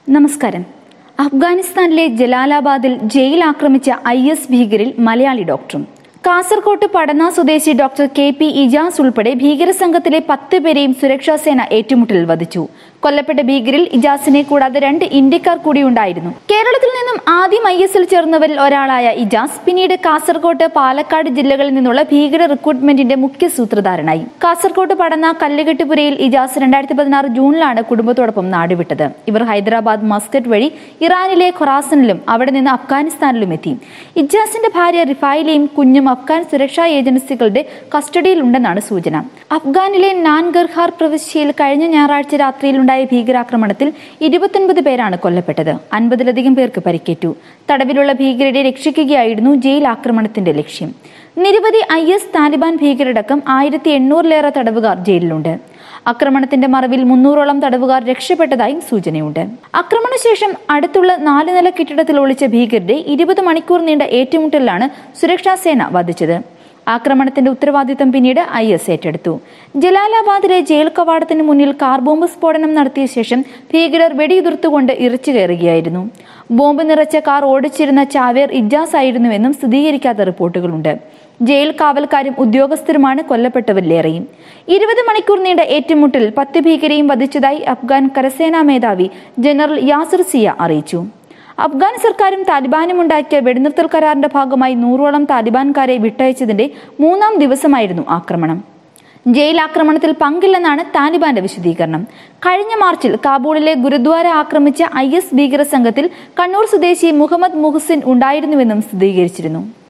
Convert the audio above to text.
നമസ്കാരം അഫ്ഗാനിസ്ഥാനിലെ ജലാലാബാദിൽ ജയിൽ ആക്രമിച്ച ഐ എസ് ഭീകരിൽ മലയാളി ഡോക്ടറും കാസർകോട്ട് പടന്ന സ്വദേശി ഡോക്ടർ കെ പി ഇജാസ് ഉൾപ്പെടെ ഭീകര സംഘത്തിലെ പത്ത് പേരെയും സുരക്ഷാ സേന ഏറ്റുമുട്ടലിൽ വധിച്ചു കൊല്ലപ്പെട്ട ഭീകരിൽ ഇജാസിനെ കൂടാതെ രണ്ട് ഇന്ത്യക്കാർ കൂടി ഉണ്ടായിരുന്നു കേരളത്തിൽ നിന്നും ആദ്യം ഐ എസിൽ ചേർന്നവരിൽ ഒരാളായ ഇജാസ് പിന്നീട് കാസർകോട്ട് പാലക്കാട് ജില്ലകളിൽ നിന്നുള്ള ഭീകര റിക്രൂട്ട്മെന്റിന്റെ മുഖ്യ സൂത്രധാരനായി കാസർകോട്ട് പടന്ന കല്ലുകെട്ടുപുരയിൽ ഇജാസ് രണ്ടായിരത്തി പതിനാറ് ജൂണിലാണ് കുടുംബത്തോടൊപ്പം നാടുവിട്ടത് ഇവർ ഹൈദരാബാദ് മസ്കറ്റ് വഴി ഇറാനിലെ ഖൊറാസനിലും അവിടെ നിന്ന് അഫ്ഗാനിസ്ഥാനിലും എത്തി ഇജാസിന്റെ ഭാര്യ റിഫായിലെയും കുഞ്ഞും അഫ്ഗാൻ സുരക്ഷാ ഏജൻസികളുടെ കസ്റ്റഡിയിലുണ്ടെന്നാണ് സൂചന അഫ്ഗാനിലെ നാൻഗർഹാർ പ്രവിശ്യയിൽ കഴിഞ്ഞ ഞായറാഴ്ച രാത്രിയിലുണ്ടായ ഭീകരാക്രമണത്തിൽ ഇരുപത്തൊൻപത് പേരാണ് കൊല്ലപ്പെട്ടത് അൻപതിലധികം പേർക്ക് പരിക്കേറ്റു തടവിലുള്ള ഭീകരരെ രക്ഷിക്കുകയായിരുന്നു ജയിൽ ആക്രമണത്തിന്റെ ലക്ഷ്യം നിരവധി ഐ എസ് താലിബാൻ ഭീകരടക്കം ആയിരത്തി എണ്ണൂറിലേറെ തടവുകാർ ജയിലിലുണ്ട് ആക്രമണത്തിന്റെ മറവിൽ മുന്നൂറോളം തടവുകാർ രക്ഷപ്പെട്ടതായും സൂചനയുണ്ട് ആക്രമണശേഷം അടുത്തുള്ള നാല് നില കെട്ടിടത്തിൽ ഒളിച്ച ഭീകരരെ ഇരുപത് മണിക്കൂർ നീണ്ട ഏറ്റുമുട്ടലിലാണ് സുരക്ഷാ സേന വധിച്ചത് ആക്രമണത്തിന്റെ ഉത്തരവാദിത്തം പിന്നീട് ഐ എസ് ഏറ്റെടുത്തു ജലാലാബാദിലെ ജയിൽ കവാടത്തിന് മുന്നിൽ കാർ ബോംബ് സ്ഫോടനം നടത്തിയ ശേഷം ഭീകരർ വെടിയുതിർത്തുകൊണ്ട് ഇറച്ചു കയറുകയായിരുന്നു ബോംബ് നിറച്ച കാർ ഓടിച്ചിരുന്ന ചാവേർ ഇജാസ് ആയിരുന്നുവെന്നും സ്ഥിരീകരിക്കാത്ത റിപ്പോർട്ടുകളുണ്ട് ജയിൽ കാവൽക്കാരും ഉദ്യോഗസ്ഥരുമാണ് കൊല്ലപ്പെട്ടവരിലേറെയും ഇരുപത് മണിക്കൂർ നീണ്ട ഏറ്റുമുട്ടൽ പത്ത് ഭീകരെയും വധിച്ചതായി അഫ്ഗാൻ കരസേനാ മേധാവി ജനറൽ യാസിർ സിയ അറിയിച്ചു അഫ്ഗാൻ സർക്കാരും താലിബാനും ഉണ്ടാക്കിയ വെടിനിർത്തൽ കരാറിന്റെ ഭാഗമായി നൂറോളം താലിബാൻകാരെ വിട്ടയച്ചതിന്റെ മൂന്നാം ദിവസമായിരുന്നു ആക്രമണം ജയിൽ ആക്രമണത്തിൽ പങ്കില്ലെന്നാണ് താലിബാന്റെ വിശദീകരണം കഴിഞ്ഞ മാർച്ചിൽ കാബൂളിലെ ഗുരുദ്വാര ആക്രമിച്ച ഐ എസ് ഭീകര സംഘത്തിൽ കണ്ണൂർ സ്വദേശി മുഹമ്മദ് മുഹസിൻ ഉണ്ടായിരുന്നുവെന്നും സ്ഥിരീകരിച്ചിരുന്നു